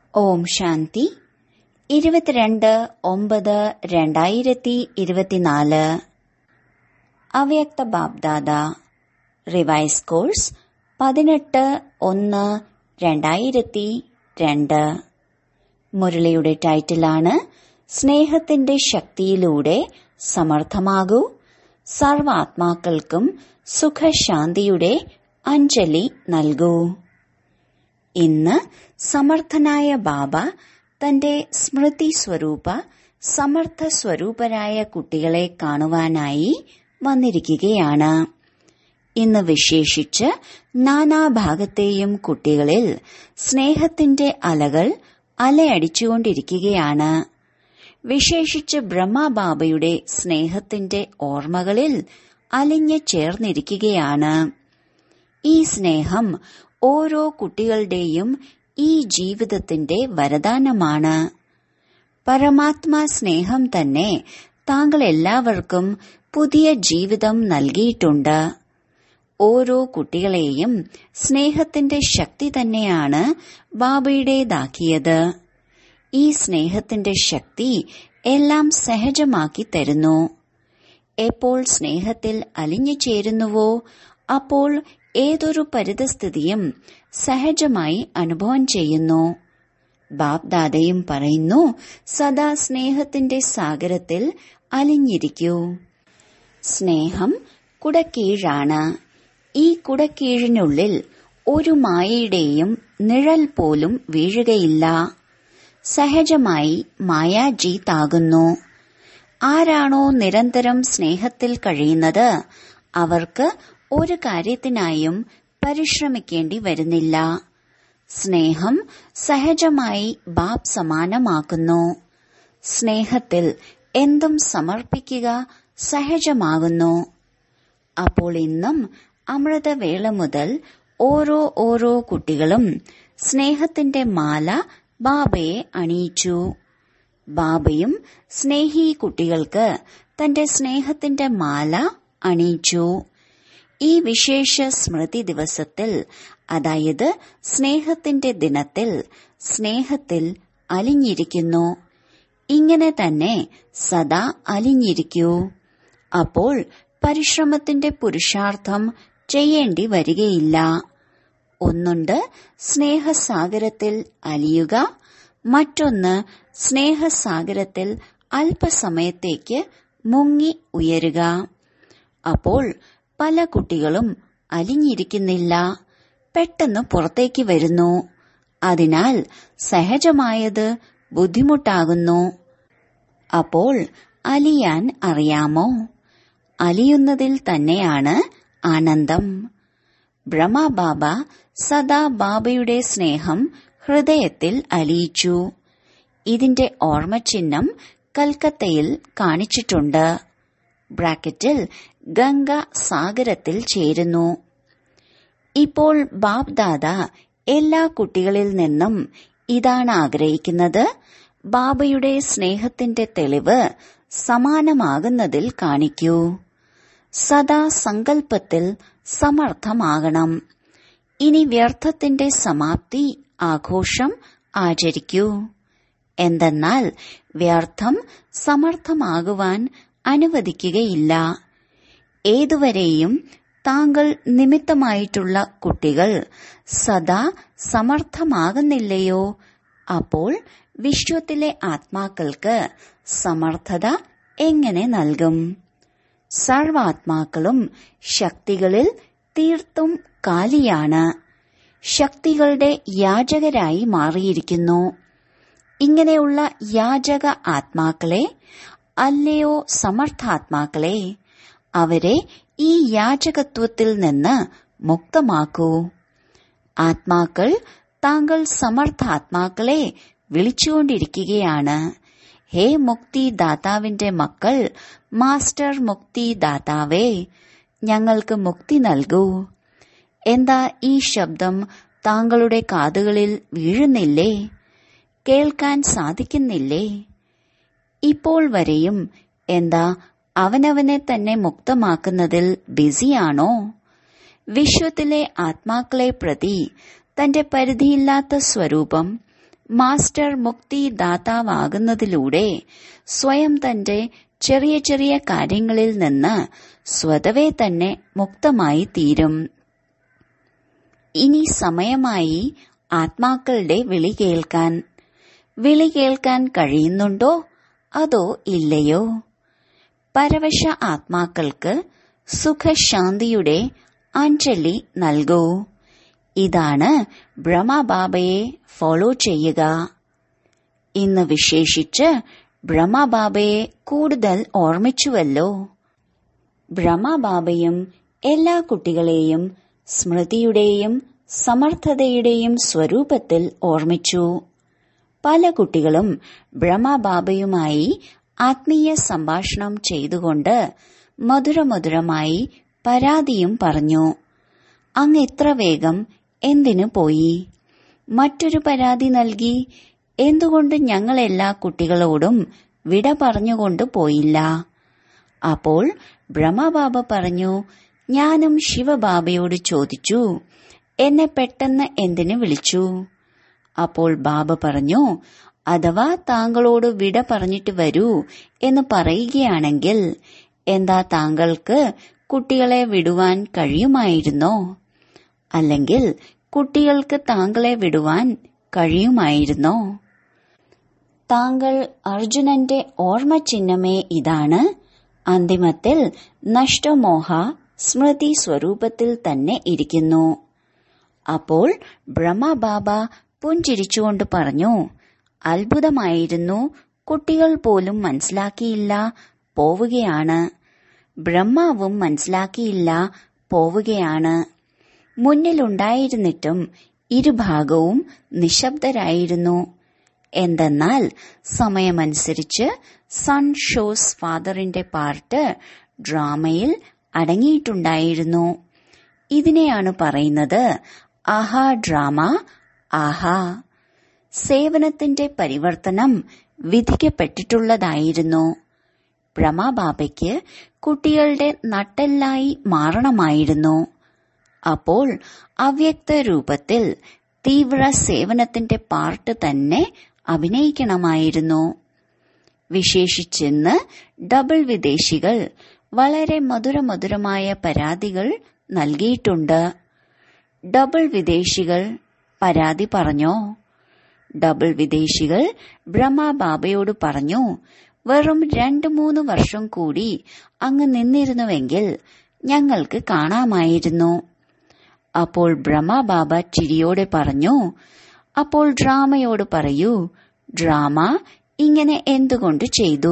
ഓം ശാന്തി ഇരുപത്തിരണ്ട് ഒമ്പത് രണ്ടായിരത്തി ഇരുപത്തിനാല് അവ്യക്ത ബാബ്ദാദ റിവൈസ് കോഴ്സ് പതിനെട്ട് ഒന്ന് രണ്ടായിരത്തി രണ്ട് മുരളിയുടെ ടൈറ്റിലാണ് സ്നേഹത്തിന്റെ ശക്തിയിലൂടെ സമർത്ഥമാകൂ സർവാത്മാക്കൾക്കും സുഖശാന്തിയുടെ അഞ്ജലി നൽകൂ ഇന്ന് സമർത്ഥനായ ബാബ തന്റെ സ്മൃതി സ്വരൂപ സമർത്ഥ സ്വരൂപരായ കുട്ടികളെ കാണുവാനായി വന്നിരിക്കുകയാണ് ഇന്ന് വിശേഷിച്ച് നാനാഭാഗത്തെയും കുട്ടികളിൽ സ്നേഹത്തിന്റെ അലകൾ അലയടിച്ചുകൊണ്ടിരിക്കുകയാണ് വിശേഷിച്ച് ബ്രഹ്മബാബയുടെ സ്നേഹത്തിന്റെ ഓർമ്മകളിൽ അലിഞ്ഞു ചേർന്നിരിക്കുകയാണ് ഈ സ്നേഹം ഓരോ കുട്ടികളുടെയും ഈ ജീവിതത്തിന്റെ വരദാനമാണ് പരമാത്മാ സ്നേഹം തന്നെ താങ്കൾ എല്ലാവർക്കും പുതിയ ജീവിതം നൽകിയിട്ടുണ്ട് ഓരോ കുട്ടികളെയും സ്നേഹത്തിന്റെ ശക്തി തന്നെയാണ് ബാബയുടേതാക്കിയത് ഈ സ്നേഹത്തിന്റെ ശക്തി എല്ലാം സഹജമാക്കി തരുന്നു എപ്പോൾ സ്നേഹത്തിൽ അലിഞ്ഞു ചേരുന്നുവോ അപ്പോൾ ഏതൊരു പരിതസ്ഥിതിയും സഹജമായി അനുഭവം ചെയ്യുന്നു ബാപ്ദാദയും പറയുന്നു സദാ സ്നേഹത്തിന്റെ സാഗരത്തിൽ അലിഞ്ഞിരിക്കൂ സ്നേഹം കുടക്കീഴാണ് ഈ കുടക്കീഴിനുള്ളിൽ ഒരു മായയുടെയും നിഴൽ പോലും വീഴുകയില്ല സഹജമായി മായാജീത്താകുന്നു ആരാണോ നിരന്തരം സ്നേഹത്തിൽ കഴിയുന്നത് അവർക്ക് ഒരു കാര്യത്തിനായും പരിശ്രമിക്കേണ്ടി വരുന്നില്ല സ്നേഹം സഹജമായി ബാബ് സമാനമാക്കുന്നു സ്നേഹത്തിൽ എന്തും സമർപ്പിക്കുക സഹജമാകുന്നു അപ്പോൾ ഇന്നും അമൃതവേള മുതൽ ഓരോ ഓരോ കുട്ടികളും സ്നേഹത്തിന്റെ മാല ബാബയെ അണിയിച്ചു ബാബയും സ്നേഹി കുട്ടികൾക്ക് തന്റെ സ്നേഹത്തിന്റെ മാല അണിയിച്ചു ഈ വിശേഷ സ്മൃതി ദിവസത്തിൽ അതായത് സ്നേഹത്തിന്റെ ദിനത്തിൽ സ്നേഹത്തിൽ അലിഞ്ഞിരിക്കുന്നു ഇങ്ങനെ തന്നെ സദാ അലിഞ്ഞിരിക്കൂ അപ്പോൾ പരിശ്രമത്തിന്റെ പുരുഷാർത്ഥം ചെയ്യേണ്ടി വരികയില്ല ഒന്നുണ്ട് സ്നേഹസാഗരത്തിൽ അലിയുക മറ്റൊന്ന് സ്നേഹസാഗരത്തിൽ അല്പസമയത്തേക്ക് മുങ്ങി ഉയരുക അപ്പോൾ പല കുട്ടികളും അലിഞ്ഞിരിക്കുന്നില്ല പെട്ടെന്ന് പുറത്തേക്ക് വരുന്നു അതിനാൽ സഹജമായത് ബുദ്ധിമുട്ടാകുന്നു അപ്പോൾ അലിയാൻ അറിയാമോ അലിയുന്നതിൽ തന്നെയാണ് ആനന്ദം ബ്രഹ്മബാബ സദാ ബാബയുടെ സ്നേഹം ഹൃദയത്തിൽ അലിയിച്ചു ഇതിന്റെ ഓർമ്മചിഹ്നം കൽക്കത്തയിൽ കാണിച്ചിട്ടുണ്ട് ബ്രാക്കറ്റിൽ ഗംഗ സാഗരത്തിൽ ചേരുന്നു ഇപ്പോൾ ബാബ് ദാദ എല്ലാ കുട്ടികളിൽ നിന്നും ഇതാണ് ആഗ്രഹിക്കുന്നത് ബാബയുടെ സ്നേഹത്തിന്റെ തെളിവ് സമാനമാകുന്നതിൽ കാണിക്കൂ സദാ സങ്കല്പത്തിൽ സമർത്ഥമാകണം ഇനി വ്യർത്ഥത്തിന്റെ സമാപ്തി ആഘോഷം ആചരിക്കൂ എന്തെന്നാൽ വ്യർത്ഥം സമർത്ഥമാകുവാൻ അനുവദിക്കുകയില്ല ഏതുവരെയും താങ്കൾ നിമിത്തമായിട്ടുള്ള കുട്ടികൾ സദാ സമർത്ഥമാകുന്നില്ലയോ അപ്പോൾ വിശ്വത്തിലെ ആത്മാക്കൾക്ക് സമർത്ഥത എങ്ങനെ നൽകും സർവാത്മാക്കളും ശക്തികളിൽ തീർത്തും കാലിയാണ് ശക്തികളുടെ യാചകരായി മാറിയിരിക്കുന്നു ഇങ്ങനെയുള്ള യാചക ആത്മാക്കളെ അല്ലയോ സമർത്ഥാത്മാക്കളെ അവരെ ഈ യാചകത്വത്തിൽ നിന്ന് മുക്തമാക്കൂ ആത്മാക്കൾ താങ്കൾ സമർത്ഥാത്മാക്കളെ വിളിച്ചുകൊണ്ടിരിക്കുകയാണ് ഹേ മുക്തി ദാതാവിന്റെ മക്കൾ മാസ്റ്റർ മുക്തി ദാതാവേ ഞങ്ങൾക്ക് മുക്തി നൽകൂ എന്താ ഈ ശബ്ദം താങ്കളുടെ കാതുകളിൽ വീഴുന്നില്ലേ കേൾക്കാൻ സാധിക്കുന്നില്ലേ ഇപ്പോൾ വരെയും എന്താ അവനവനെ തന്നെ മുക്തമാക്കുന്നതിൽ ബിസിയാണോ വിശ്വത്തിലെ ആത്മാക്കളെ പ്രതി തന്റെ പരിധിയില്ലാത്ത സ്വരൂപം മാസ്റ്റർ മുക്തിദാതാവാകുന്നതിലൂടെ സ്വയം തന്റെ ചെറിയ ചെറിയ കാര്യങ്ങളിൽ നിന്ന് സ്വതവേ തന്നെ മുക്തമായി തീരും ഇനി സമയമായി ആത്മാക്കളുടെ വിളി കേൾക്കാൻ വിളി കേൾക്കാൻ കഴിയുന്നുണ്ടോ അതോ ഇല്ലയോ പരവശ ആത്മാക്കൾക്ക് സുഖശാന്തിയുടെ അഞ്ജലി നൽകൂ ഇതാണ് ബ്രഹ്മബാബയെ ഫോളോ ചെയ്യുക ഇന്ന് വിശേഷിച്ച് ബ്രഹ്മബാബയെ കൂടുതൽ ഓർമ്മിച്ചുവല്ലോ ബ്രഹ്മബാബയും എല്ലാ കുട്ടികളെയും സ്മൃതിയുടെയും സമർത്ഥതയുടെയും സ്വരൂപത്തിൽ ഓർമ്മിച്ചു പല കുട്ടികളും ബ്രഹ്മബാബയുമായി ആത്മീയ സംഭാഷണം ചെയ്തുകൊണ്ട് മധുരമധുരമായി പരാതിയും പറഞ്ഞു അങ്ങ് ഇത്ര വേഗം എന്തിനു പോയി മറ്റൊരു പരാതി നൽകി എന്തുകൊണ്ട് ഞങ്ങൾ എല്ലാ കുട്ടികളോടും വിട പറഞ്ഞുകൊണ്ട് പോയില്ല അപ്പോൾ ബ്രഹ്മബാബ പറഞ്ഞു ഞാനും ശിവബാബയോട് ചോദിച്ചു എന്നെ പെട്ടെന്ന് എന്തിനു വിളിച്ചു അപ്പോൾ ബാബ പറഞ്ഞു അഥവാ താങ്കളോട് വിട പറഞ്ഞിട്ട് വരൂ എന്ന് പറയുകയാണെങ്കിൽ എന്താ താങ്കൾക്ക് കുട്ടികളെ വിടുവാൻ കഴിയുമായിരുന്നോ അല്ലെങ്കിൽ കുട്ടികൾക്ക് താങ്കളെ വിടുവാൻ കഴിയുമായിരുന്നോ താങ്കൾ അർജുനന്റെ ഓർമ്മ ചിഹ്നമേ ഇതാണ് അന്തിമത്തിൽ നഷ്ടമോഹ സ്മൃതി സ്വരൂപത്തിൽ തന്നെ ഇരിക്കുന്നു അപ്പോൾ ബ്രഹ്മബാബ പുഞ്ചിരിച്ചുകൊണ്ട് പറഞ്ഞു അത്ഭുതമായിരുന്നു കുട്ടികൾ പോലും മനസ്സിലാക്കിയില്ല പോവുകയാണ് ബ്രഹ്മാവും മനസ്സിലാക്കിയില്ല പോവുകയാണ് മുന്നിലുണ്ടായിരുന്നിട്ടും ഇരുഭാഗവും നിശബ്ദരായിരുന്നു എന്തെന്നാൽ സമയമനുസരിച്ച് സൺ ഷോസ് ഫാദറിന്റെ പാർട്ട് ഡ്രാമയിൽ അടങ്ങിയിട്ടുണ്ടായിരുന്നു ഇതിനെയാണ് പറയുന്നത് ആഹാ ഡ്രാമ ആഹാ സേവനത്തിന്റെ പരിവർത്തനം വിധിക്കപ്പെട്ടിട്ടുള്ളതായിരുന്നു ബ്രഹ്മബാബയ്ക്ക് കുട്ടികളുടെ നട്ടെല്ലായി മാറണമായിരുന്നു അപ്പോൾ അവ്യക്ത രൂപത്തിൽ തീവ്ര സേവനത്തിന്റെ പാർട്ട് തന്നെ അഭിനയിക്കണമായിരുന്നു വിശേഷിച്ചെന്ന് ഡബിൾ വിദേശികൾ വളരെ മധുരമധുരമായ പരാതികൾ നൽകിയിട്ടുണ്ട് ഡബിൾ വിദേശികൾ പരാതി പറഞ്ഞോ ഡബിൾ വിദേശികൾ ബ്രഹ്മബാബയോട് പറഞ്ഞു വെറും രണ്ടു മൂന്ന് വർഷം കൂടി അങ്ങ് നിന്നിരുന്നുവെങ്കിൽ ഞങ്ങൾക്ക് കാണാമായിരുന്നു അപ്പോൾ ബ്രഹ്മബാബ ചിരിയോടെ പറഞ്ഞു അപ്പോൾ ഡ്രാമയോട് പറയൂ ഡ്രാമ ഇങ്ങനെ എന്തുകൊണ്ട് ചെയ്തു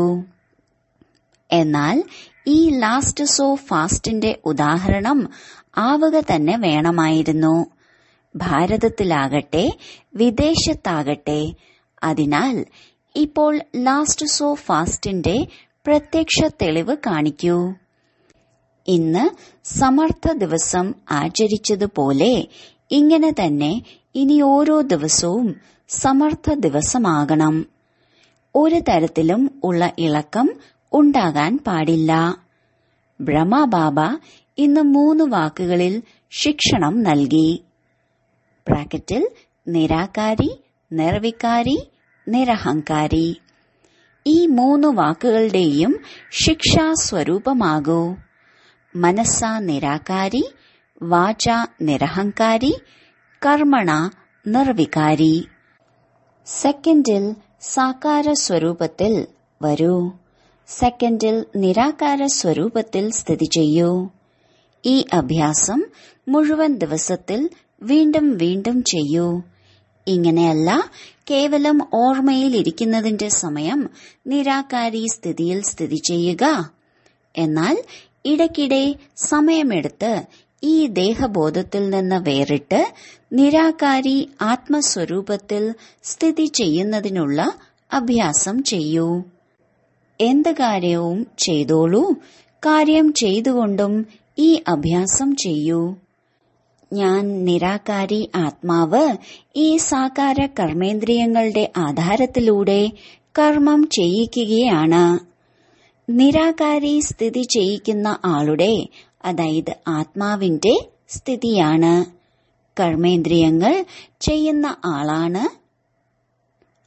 എന്നാൽ ഈ ലാസ്റ്റ് സോ ഫാസ്റ്റിന്റെ ഉദാഹരണം ആവുക തന്നെ വേണമായിരുന്നു ഭാരതത്തിലാകട്ടെ വിദേശത്താകട്ടെ അതിനാൽ ഇപ്പോൾ ലാസ്റ്റ് സോ ഫാസ്റ്റിന്റെ പ്രത്യക്ഷ തെളിവ് കാണിക്കൂ ഇന്ന് സമർത്ഥ ദിവസം ആചരിച്ചതുപോലെ ഇങ്ങനെ തന്നെ ഇനി ഓരോ ദിവസവും സമർത്ഥ ദിവസമാകണം ഒരു തരത്തിലും ഉള്ള ഇളക്കം ഉണ്ടാകാൻ പാടില്ല ബ്രഹ്മബാബ ഇന്ന് മൂന്ന് വാക്കുകളിൽ ശിക്ഷണം നൽകി ബ്രാക്കറ്റിൽ നിരാകാരി നിർവികാരി നിരഹങ്കാരി ഈ മൂന്ന് വാക്കുകളുടെയും ശിക്ഷാസ്വരൂപമാകൂ മനസ്സ നിരാകാരി വാച നിരഹങ്കാരി കർമ്മണ നിർവികാരി സെക്കൻഡിൽ സാകാര സ്വരൂപത്തിൽ വരൂ സെക്കൻഡിൽ നിരാകാര സ്വരൂപത്തിൽ സ്ഥിതി ചെയ്യൂ ഈ അഭ്യാസം മുഴുവൻ ദിവസത്തിൽ വീണ്ടും വീണ്ടും ചെയ്യൂ ഇങ്ങനെയല്ല കേവലം ഓർമ്മയിൽ ഇരിക്കുന്നതിന്റെ സമയം നിരാകാരി സ്ഥിതിയിൽ സ്ഥിതി ചെയ്യുക എന്നാൽ ഇടയ്ക്കിടെ സമയമെടുത്ത് ഈ ദേഹബോധത്തിൽ നിന്ന് വേറിട്ട് നിരാകാരി ആത്മസ്വരൂപത്തിൽ സ്ഥിതി ചെയ്യുന്നതിനുള്ള അഭ്യാസം ചെയ്യൂ എന്ത് കാര്യവും ചെയ്തോളൂ കാര്യം ചെയ്തുകൊണ്ടും ഈ അഭ്യാസം ചെയ്യൂ ഞാൻ നിരാകാരി ആത്മാവ് ഈ സാകാര കർമ്മേന്ദ്രിയങ്ങളുടെ ആധാരത്തിലൂടെ കർമ്മം ചെയ്യിക്കുകയാണ് നിരാകാരി സ്ഥിതി ചെയ്യിക്കുന്ന ആളുടെ അതായത് ആത്മാവിന്റെ സ്ഥിതിയാണ് കർമ്മേന്ദ്രിയങ്ങൾ ചെയ്യുന്ന ആളാണ്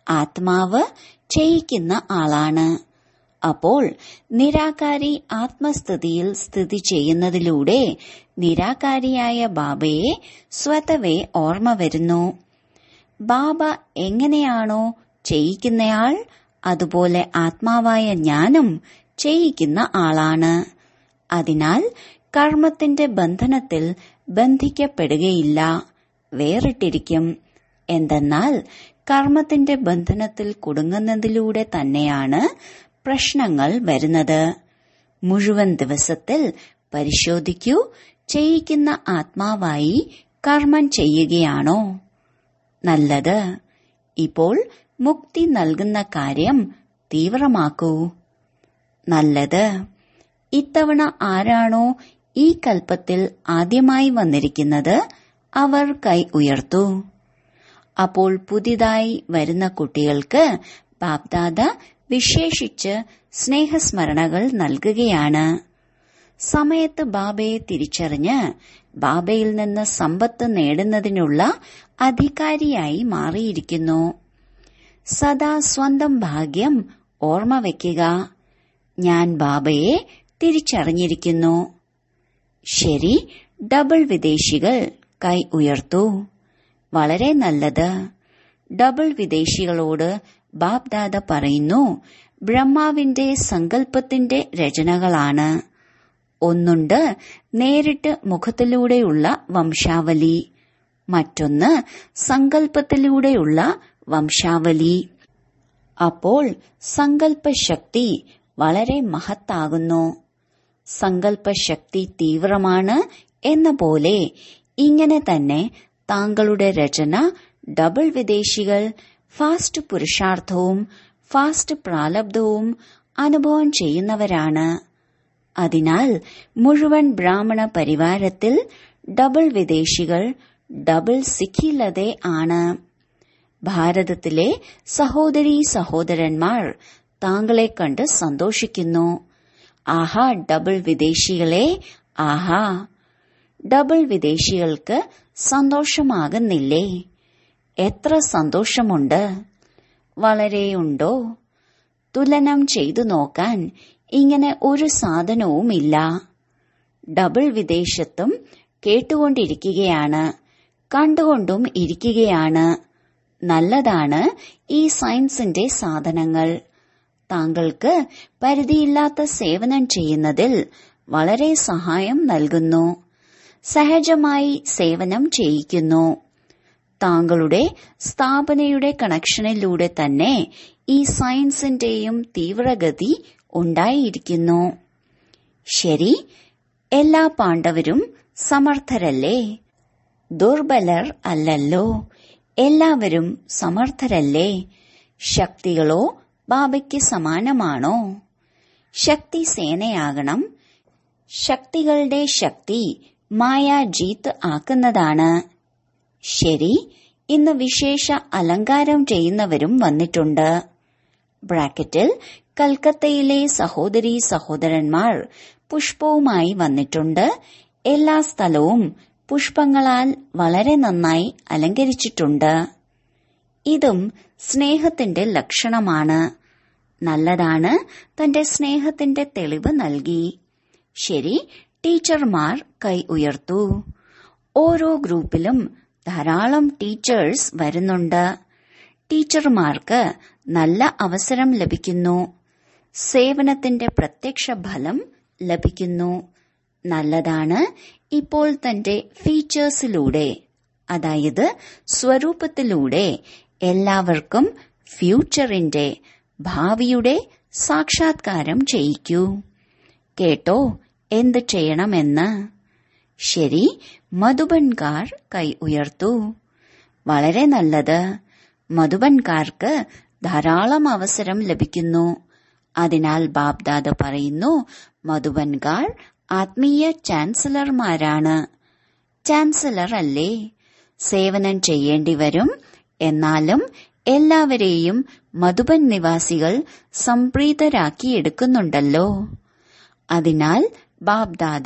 ആത്മാവ് ചെയ്യിക്കുന്ന ആളാണ് അപ്പോൾ നിരാകാരി ആത്മസ്ഥിതിയിൽ സ്ഥിതി ചെയ്യുന്നതിലൂടെ നിരാകാരിയായ ബാബയെ സ്വതവേ ഓർമ്മ വരുന്നു ബാബ എങ്ങനെയാണോ ചെയ്യിക്കുന്നയാൾ അതുപോലെ ആത്മാവായ ഞാനും ചെയ്യിക്കുന്ന ആളാണ് അതിനാൽ കർമ്മത്തിന്റെ ബന്ധനത്തിൽ ബന്ധിക്കപ്പെടുകയില്ല വേറിട്ടിരിക്കും എന്തെന്നാൽ കർമ്മത്തിന്റെ ബന്ധനത്തിൽ കുടുങ്ങുന്നതിലൂടെ തന്നെയാണ് പ്രശ്നങ്ങൾ വരുന്നത് മുഴുവൻ ദിവസത്തിൽ പരിശോധിക്കൂ ചെയ്യിക്കുന്ന ആത്മാവായി കർമ്മം ചെയ്യുകയാണോ നല്ലത് ഇപ്പോൾ മുക്തി നൽകുന്ന കാര്യം തീവ്രമാക്കൂ നല്ലത് ഇത്തവണ ആരാണോ ഈ കൽപ്പത്തിൽ ആദ്യമായി വന്നിരിക്കുന്നത് അവർ കൈ ഉയർത്തു അപ്പോൾ പുതിയതായി വരുന്ന കുട്ടികൾക്ക് ബാപ്ദാദ വിശേഷിച്ച് സ്നേഹസ്മരണകൾ നൽകുകയാണ് സമയത്ത് ബാബയെ തിരിച്ചറിഞ്ഞ് ബാബയിൽ നിന്ന് സമ്പത്ത് നേടുന്നതിനുള്ള അധികാരിയായി മാറിയിരിക്കുന്നു സദാ സ്വന്തം ഭാഗ്യം ഓർമ്മ വയ്ക്കുക ഞാൻ ബാബയെ തിരിച്ചറിഞ്ഞിരിക്കുന്നു ശരി ഡബിൾ വിദേശികൾ കൈ ഉയർത്തു വളരെ നല്ലത് ഡബിൾ വിദേശികളോട് ബാബ്ദാദ പറയുന്നു ബ്രഹ്മാവിന്റെ സങ്കല്പത്തിന്റെ രചനകളാണ് ഒന്നുണ്ട് നേരിട്ട് മുഖത്തിലൂടെയുള്ള വംശാവലി മറ്റൊന്ന് സങ്കല്പത്തിലൂടെയുള്ള വംശാവലി അപ്പോൾ സങ്കല്പശക്തി വളരെ മഹത്താകുന്നു സങ്കല്പശക്തി തീവ്രമാണ് എന്ന പോലെ ഇങ്ങനെ തന്നെ താങ്കളുടെ രചന ഡബിൾ വിദേശികൾ ഫാസ്റ്റ് പുരുഷാർത്ഥവും ഫാസ്റ്റ് പ്രാലബ്ധവും അനുഭവം ചെയ്യുന്നവരാണ് അതിനാൽ മുഴുവൻ ബ്രാഹ്മണ പരിവാരത്തിൽ ഡബിൾ വിദേശികൾ ഡബിൾ സിഖിലതെ ആണ് ഭാരതത്തിലെ സഹോദരീ സഹോദരന്മാർ താങ്കളെ കണ്ട് സന്തോഷിക്കുന്നു ആഹാ ഡബിൾ വിദേശികളെ ആഹാ ഡബിൾ വിദേശികൾക്ക് സന്തോഷമാകുന്നില്ലേ എത്ര സന്തോഷമുണ്ട് വളരെയുണ്ടോ തുലനം ചെയ്തു നോക്കാൻ ഇങ്ങനെ ഒരു സാധനവുമില്ല ഡബിൾ വിദേശത്തും കേട്ടുകൊണ്ടിരിക്കുകയാണ് കണ്ടുകൊണ്ടും ഇരിക്കുകയാണ് നല്ലതാണ് ഈ സയൻസിന്റെ സാധനങ്ങൾ താങ്കൾക്ക് പരിധിയില്ലാത്ത സേവനം ചെയ്യുന്നതിൽ വളരെ സഹായം നൽകുന്നു സഹജമായി സേവനം ചെയ്യിക്കുന്നു താങ്കളുടെ സ്ഥാപനയുടെ കണക്ഷനിലൂടെ തന്നെ ഈ സയൻസിന്റെയും തീവ്രഗതി ഉണ്ടായിരിക്കുന്നു ശരി എല്ലാ പാണ്ഡവരും സമർത്ഥരല്ലേ ദുർബലർ അല്ലല്ലോ എല്ലാവരും സമർത്ഥരല്ലേ ശക്തികളോ ബാബയ്ക്ക് സമാനമാണോ ശക്തി സേനയാകണം ശക്തികളുടെ ശക്തി മായാജീത്ത് ആക്കുന്നതാണ് ശരി ഇന്ന് വിശേഷ അലങ്കാരം ചെയ്യുന്നവരും വന്നിട്ടുണ്ട് ബ്രാക്കറ്റിൽ കൽക്കത്തയിലെ സഹോദരീ സഹോദരന്മാർ പുഷ്പവുമായി വന്നിട്ടുണ്ട് എല്ലാ സ്ഥലവും പുഷ്പങ്ങളാൽ വളരെ നന്നായി അലങ്കരിച്ചിട്ടുണ്ട് ഇതും സ്നേഹത്തിന്റെ ലക്ഷണമാണ് നല്ലതാണ് തന്റെ സ്നേഹത്തിന്റെ തെളിവ് നൽകി ശരി ടീച്ചർമാർ കൈ ഉയർത്തു ഓരോ ഗ്രൂപ്പിലും ധാരാളം ടീച്ചേഴ്സ് വരുന്നുണ്ട് ടീച്ചർമാർക്ക് നല്ല അവസരം ലഭിക്കുന്നു സേവനത്തിന്റെ പ്രത്യക്ഷ ഫലം ലഭിക്കുന്നു നല്ലതാണ് ഇപ്പോൾ തന്റെ ഫീച്ചേഴ്സിലൂടെ അതായത് സ്വരൂപത്തിലൂടെ എല്ലാവർക്കും ഫ്യൂച്ചറിന്റെ ഭാവിയുടെ സാക്ഷാത്കാരം ചെയ്യിക്കൂ കേട്ടോ എന്ത് ചെയ്യണമെന്ന് ശരി മധുബൻകാർ കൈ ഉയർത്തു വളരെ നല്ലത് മധുബൻകാർക്ക് ധാരാളം അവസരം ലഭിക്കുന്നു അതിനാൽ ബാബ്ദാദ പറയുന്നു മധുബൻകാർ ആത്മീയ ചാൻസലർമാരാണ് ചാൻസലർ അല്ലേ സേവനം ചെയ്യേണ്ടി വരും എന്നാലും എല്ലാവരെയും മധുബൻ നിവാസികൾ സംപ്രീതരാക്കിയെടുക്കുന്നുണ്ടല്ലോ അതിനാൽ ബാബ്ദാദ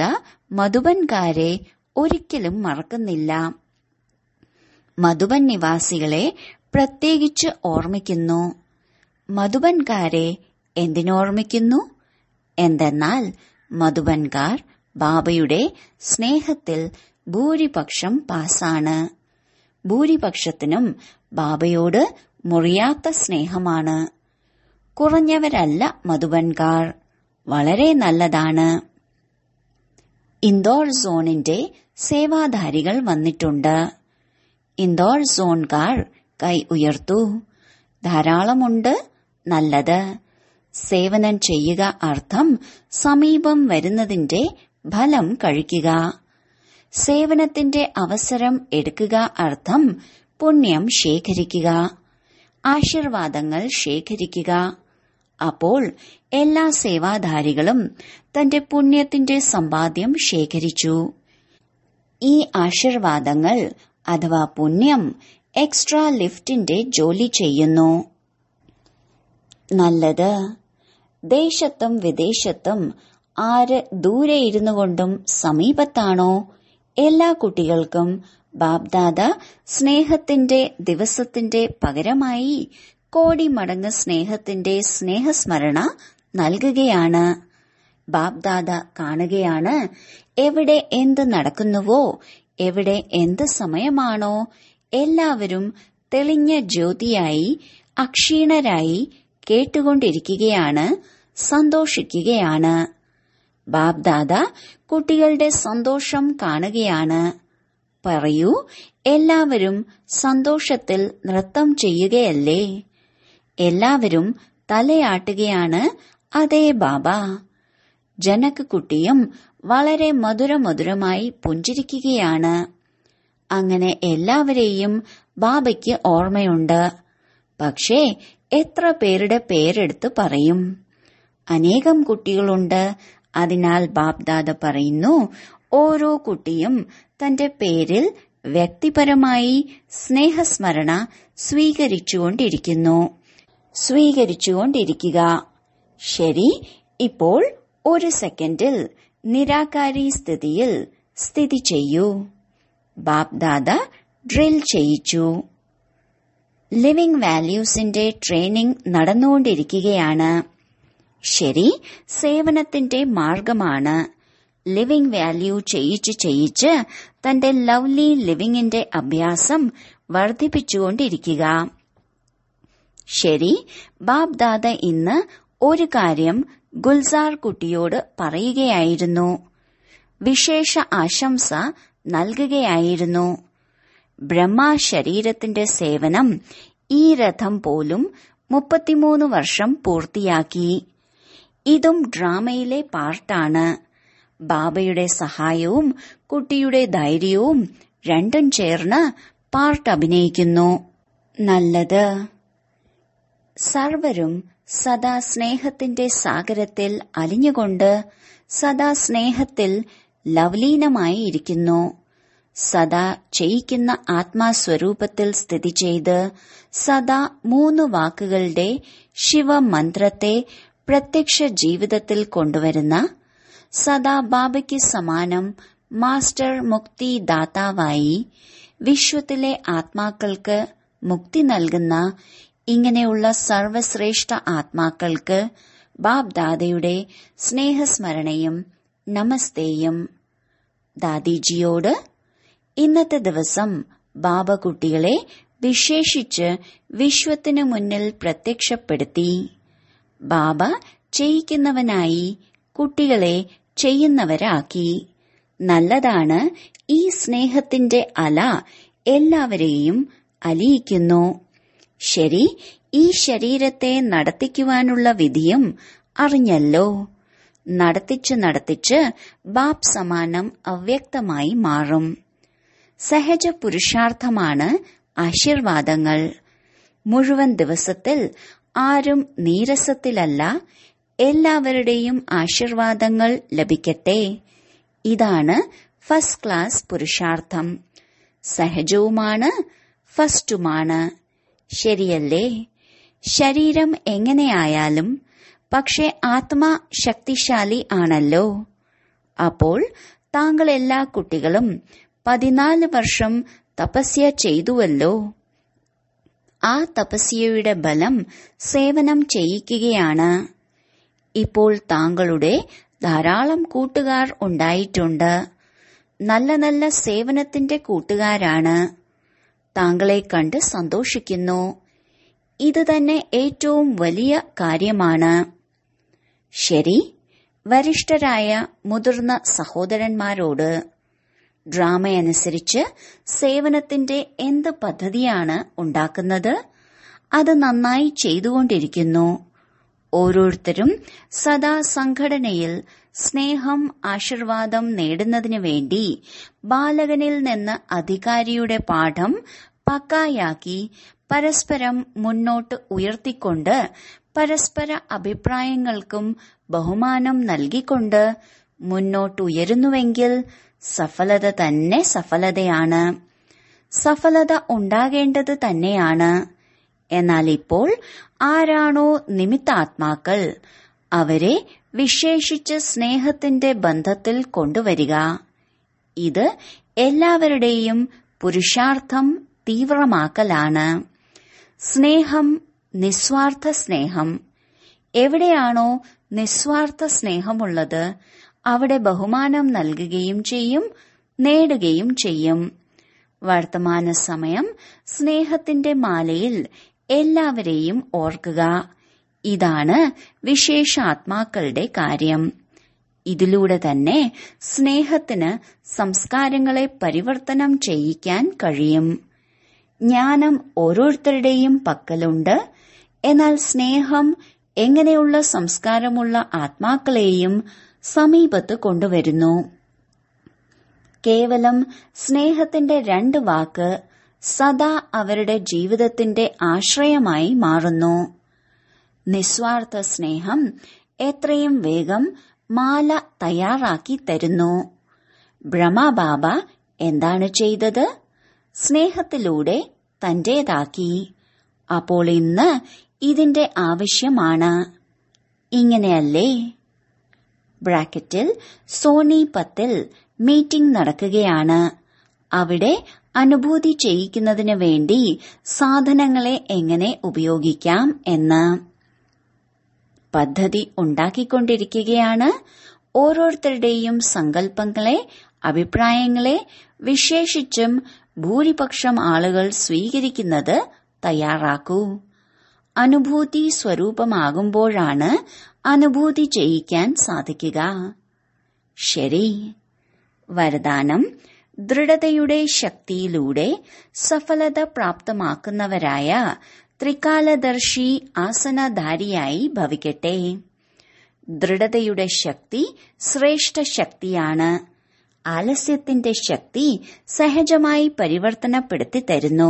മധുബൻകാരെ ഒരിക്കലും മറക്കുന്നില്ല മധുബൻ നിവാസികളെ പ്രത്യേകിച്ച് ഓർമ്മിക്കുന്നു മധുബൻകാരെ എന്തിനോർമ്മിക്കുന്നു എന്തെന്നാൽ മധുബൻകാർ ബാബയുടെ സ്നേഹത്തിൽ ഭൂരിപക്ഷം പാസാണ് ഭൂരിപക്ഷത്തിനും ബാബയോട് മുറിയാത്ത സ്നേഹമാണ് കുറഞ്ഞവരല്ല മധുബൻകാർ വളരെ നല്ലതാണ് ഇൻഡോർ സോണിന്റെ സേവാധാരികൾ വന്നിട്ടുണ്ട് ഇൻഡോർ സോൺകാർ കൈ ഉയർത്തു ധാരാളമുണ്ട് നല്ലത് സേവനം ചെയ്യുക അർത്ഥം സമീപം വരുന്നതിന്റെ ഫലം കഴിക്കുക സേവനത്തിന്റെ അവസരം എടുക്കുക അർത്ഥം പുണ്യം ശേഖരിക്കുക ആശീർവാദങ്ങൾ ശേഖരിക്കുക അപ്പോൾ എല്ലാ സേവാധാരികളും തന്റെ പുണ്യത്തിന്റെ സമ്പാദ്യം ശേഖരിച്ചു ഈ ആശീർവാദങ്ങൾ അഥവാ പുണ്യം എക്സ്ട്രാ ലിഫ്റ്റിന്റെ ജോലി ചെയ്യുന്നു നല്ലത് ദേശത്തും വിദേശത്തും ആര് ദൂരെ ഇരുന്നു കൊണ്ടും സമീപത്താണോ എല്ലാ കുട്ടികൾക്കും ബാബ്ദാദ സ്നേഹത്തിന്റെ ദിവസത്തിന്റെ പകരമായി കോടി മടങ്ങ് സ്നേഹത്തിന്റെ സ്നേഹസ്മരണ നൽകുകയാണ് ബാബ്ദാദ കാണുകയാണ് എവിടെ എന്ത് നടക്കുന്നുവോ എവിടെ എന്ത് സമയമാണോ എല്ലാവരും തെളിഞ്ഞ ജ്യോതിയായി അക്ഷീണരായി കേട്ടുകൊണ്ടിരിക്കുകയാണ് സന്തോഷിക്കുകയാണ് ബാബ്ദാദ കുട്ടികളുടെ സന്തോഷം കാണുകയാണ് പറയൂ എല്ലാവരും സന്തോഷത്തിൽ നൃത്തം ചെയ്യുകയല്ലേ എല്ലാവരും തലയാട്ടുകയാണ് അതേ ബാബ ജനക് കുട്ടിയും വളരെ മധുരമധുരമായി പുഞ്ചിരിക്കുകയാണ് അങ്ങനെ എല്ലാവരെയും ബാബയ്ക്ക് ഓർമ്മയുണ്ട് പക്ഷേ എത്ര പേരുടെ പേരെടുത്ത് പറയും അനേകം കുട്ടികളുണ്ട് അതിനാൽ ബാബ്ദാദ പറയുന്നു ഓരോ കുട്ടിയും തന്റെ പേരിൽ വ്യക്തിപരമായി സ്നേഹസ്മരണ സ്വീകരിച്ചുകൊണ്ടിരിക്കുന്നു സ്വീകരിച്ചുകൊണ്ടിരിക്കുക ശരി ഇപ്പോൾ ഒരു സെക്കൻഡിൽ നിരാകാരി സ്ഥിതിയിൽ സ്ഥിതി ചെയ്യൂ ബാബ്ദാദ ഡ്രിൽ ചെയ്യിച്ചു ലിവിംഗ് വാല്യൂസിന്റെ ട്രെയിനിംഗ് നടന്നുകൊണ്ടിരിക്കുകയാണ് ശരി സേവനത്തിന്റെ മാർഗമാണ് ലിവിംഗ് വാല്യൂ ചെയ്യിച്ച് ചെയ്യിച്ച് തന്റെ ലവ്ലി ലിവിംഗിന്റെ അഭ്യാസം വർദ്ധിപ്പിച്ചുകൊണ്ടിരിക്കുക ശരി ബാബ് ദാദ ഇന്ന് ഒരു കാര്യം ഗുൽസാർ കുട്ടിയോട് പറയുകയായിരുന്നു വിശേഷ ആശംസ നൽകുകയായിരുന്നു ബ്രഹ്മ ശരീരത്തിന്റെ സേവനം ഈ രഥം പോലും മുപ്പത്തിമൂന്ന് വർഷം പൂർത്തിയാക്കി ഇതും ഡ്രാമയിലെ പാർട്ടാണ് ബാബയുടെ സഹായവും കുട്ടിയുടെ ധൈര്യവും രണ്ടും ചേർന്ന് പാർട്ട് അഭിനയിക്കുന്നു നല്ലത് സർവരും സദാ സ്നേഹത്തിന്റെ സാഗരത്തിൽ അലിഞ്ഞുകൊണ്ട് സദാ സ്നേഹത്തിൽ ലവലീനമായി ഇരിക്കുന്നു സദാ ചെയ്യിക്കുന്ന ആത്മാസ്വരൂപത്തിൽ സ്ഥിതി ചെയ്ത് സദാ മൂന്ന് വാക്കുകളുടെ ശിവമന്ത്രത്തെ പ്രത്യക്ഷ ജീവിതത്തിൽ കൊണ്ടുവരുന്ന സദാ ബാബയ്ക്ക് സമാനം മാസ്റ്റർ മുക്തി ദാതാവായി വിശ്വത്തിലെ ആത്മാക്കൾക്ക് മുക്തി നൽകുന്ന ഇങ്ങനെയുള്ള സർവശ്രേഷ്ഠ ആത്മാക്കൾക്ക് ബാബ് ദാദയുടെ സ്നേഹസ്മരണയും നമസ്തേയും ദാദിജിയോട് ഇന്നത്തെ ദിവസം ബാബ കുട്ടികളെ വിശേഷിച്ച് വിശ്വത്തിനു മുന്നിൽ പ്രത്യക്ഷപ്പെടുത്തി ബാബ ചെയ്യിക്കുന്നവനായി കുട്ടികളെ ചെയ്യുന്നവരാക്കി നല്ലതാണ് ഈ സ്നേഹത്തിന്റെ അല എല്ലാവരെയും അലിയിക്കുന്നു ശരി ഈ ശരീരത്തെ നടത്തിക്കുവാനുള്ള വിധിയും അറിഞ്ഞല്ലോ നടത്തിച്ച് നടത്തിച്ച് ബാബ് സമാനം അവ്യക്തമായി മാറും സഹജ പുരുഷാർത്ഥമാണ് ആശീർവാദങ്ങൾ മുഴുവൻ ദിവസത്തിൽ ആരും നീരസത്തിലല്ല എല്ലാവരുടെയും ആശീർവാദങ്ങൾ ലഭിക്കട്ടെ ഇതാണ് ഫസ്റ്റ് ക്ലാസ് പുരുഷാർത്ഥം സഹജവുമാണ് ഫസ്റ്റുമാണ് ശരിയല്ലേ ശരീരം എങ്ങനെയായാലും പക്ഷെ ആത്മാ ശക്തിശാലി ആണല്ലോ അപ്പോൾ താങ്കൾ എല്ലാ കുട്ടികളും പതിനാല് വർഷം തപസ്യ ചെയ്തുവല്ലോ ആ തപസ്യയുടെ ബലം സേവനം ചെയ്യിക്കുകയാണ് ഇപ്പോൾ താങ്കളുടെ ധാരാളം കൂട്ടുകാർ ഉണ്ടായിട്ടുണ്ട് നല്ല നല്ല സേവനത്തിന്റെ കൂട്ടുകാരാണ് താങ്കളെ കണ്ട് സന്തോഷിക്കുന്നു ഇത് തന്നെ ഏറ്റവും വലിയ കാര്യമാണ് ശരി വരിഷ്ഠരായ മുതിർന്ന സഹോദരന്മാരോട് ഡ്രാമയനുസരിച്ച് സേവനത്തിന്റെ എന്ത് പദ്ധതിയാണ് ഉണ്ടാക്കുന്നത് അത് നന്നായി ചെയ്തുകൊണ്ടിരിക്കുന്നു ഓരോരുത്തരും സദാ സംഘടനയിൽ സ്നേഹം ആശീർവാദം നേടുന്നതിനു വേണ്ടി ബാലകനിൽ നിന്ന് അധികാരിയുടെ പാഠം പക്കായാക്കി പരസ്പരം മുന്നോട്ട് ഉയർത്തിക്കൊണ്ട് പരസ്പര അഭിപ്രായങ്ങൾക്കും ബഹുമാനം നൽകിക്കൊണ്ട് മുന്നോട്ടുയരുന്നുവെങ്കിൽ സഫലത തന്നെ സഫലതയാണ് സഫലത ഉണ്ടാകേണ്ടത് തന്നെയാണ് എന്നാൽ ഇപ്പോൾ ആരാണോ നിമിത്താത്മാക്കൾ അവരെ വിശേഷിച്ച് സ്നേഹത്തിന്റെ ബന്ധത്തിൽ കൊണ്ടുവരിക ഇത് എല്ലാവരുടെയും പുരുഷാർത്ഥം തീവ്രമാക്കലാണ് സ്നേഹം നിസ്വാർത്ഥ സ്നേഹം എവിടെയാണോ നിസ്വാർത്ഥ സ്നേഹമുള്ളത് അവിടെ ബഹുമാനം നൽകുകയും ചെയ്യും നേടുകയും ചെയ്യും വർത്തമാന സമയം സ്നേഹത്തിന്റെ മാലയിൽ എല്ലാവരെയും ഓർക്കുക ഇതാണ് വിശേഷാത്മാക്കളുടെ കാര്യം ഇതിലൂടെ തന്നെ സ്നേഹത്തിന് സംസ്കാരങ്ങളെ പരിവർത്തനം ചെയ്യിക്കാൻ കഴിയും ജ്ഞാനം ഓരോരുത്തരുടെയും പക്കലുണ്ട് എന്നാൽ സ്നേഹം എങ്ങനെയുള്ള സംസ്കാരമുള്ള ആത്മാക്കളെയും സമീപത്ത് കൊണ്ടുവരുന്നു കേവലം സ്നേഹത്തിന്റെ രണ്ട് വാക്ക് സദാ അവരുടെ ജീവിതത്തിന്റെ ആശ്രയമായി മാറുന്നു നിസ്വാർത്ഥ സ്നേഹം എത്രയും വേഗം മാല തയ്യാറാക്കി തരുന്നു ബ്രഹ്മബാബ എന്താണ് ചെയ്തത് സ്നേഹത്തിലൂടെ തന്റേതാക്കി അപ്പോൾ ഇന്ന് ഇതിന്റെ ആവശ്യമാണ് ഇങ്ങനെയല്ലേ ബ്രാക്കറ്റിൽ സോണിപത്തിൽ മീറ്റിംഗ് നടക്കുകയാണ് അവിടെ അനുഭൂതി ചെയ്യിക്കുന്നതിന് വേണ്ടി സാധനങ്ങളെ എങ്ങനെ ഉപയോഗിക്കാം എന്ന് പദ്ധതി ഉണ്ടാക്കിക്കൊണ്ടിരിക്കുകയാണ് ഓരോരുത്തരുടെയും സങ്കല്പങ്ങളെ അഭിപ്രായങ്ങളെ വിശേഷിച്ചും ഭൂരിപക്ഷം ആളുകൾ സ്വീകരിക്കുന്നത് തയ്യാറാക്കൂ അനുഭൂതി സ്വരൂപമാകുമ്പോഴാണ് അനുഭൂതി ചെയ്യിക്കാൻ സാധിക്കുക ശരി വരദാനം ദൃഢതയുടെ ശക്തിയിലൂടെ സഫലത പ്രാപ്തമാക്കുന്നവരായ ത്രികാലദർശി ആസനധാരിയായി ഭവിക്കട്ടെ ദൃഢതയുടെ ശക്തി ശ്രേഷ്ഠ ശക്തിയാണ് ആലസ്യത്തിന്റെ ശക്തി സഹജമായി പരിവർത്തനപ്പെടുത്തി തരുന്നു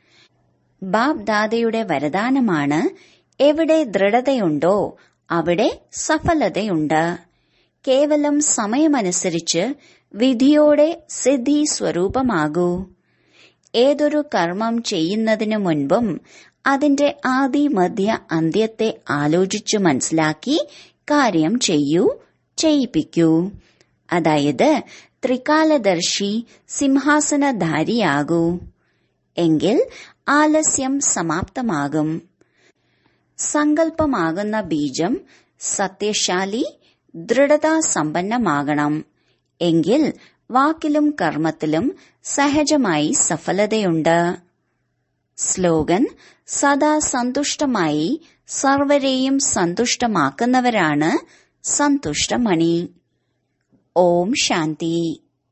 ബാബ് ദാദയുടെ വരദാനമാണ് എവിടെ ദൃഢതയുണ്ടോ അവിടെ സഫലതയുണ്ട് കേവലം സമയമനുസരിച്ച് വിധിയോടെ സിദ്ധി സ്വരൂപമാകൂ ഏതൊരു കർമ്മം ചെയ്യുന്നതിനു മുൻപും അതിന്റെ ആദി മധ്യ അന്ത്യത്തെ ആലോചിച്ചു മനസ്സിലാക്കി കാര്യം ചെയ്യൂ ചെയ്യിപ്പിക്കൂ അതായത് ത്രികാലദർശി സിംഹാസനധാരിയാകൂ എങ്കിൽ ആലസ്യം സമാപ്തമാകും സങ്കല്പമാകുന്ന ബീജം സത്യശാലി ദൃഢതാ സമ്പന്നമാകണം എങ്കിൽ വാക്കിലും കർമ്മത്തിലും സഹജമായി സഫലതയുണ്ട് സ്ലോഗൻ സദാ സന്തുഷ്ടമായി സർവരെയും സന്തുഷ്ടമാക്കുന്നവരാണ് സന്തുഷ്ടമണി ഓം ശാന്തി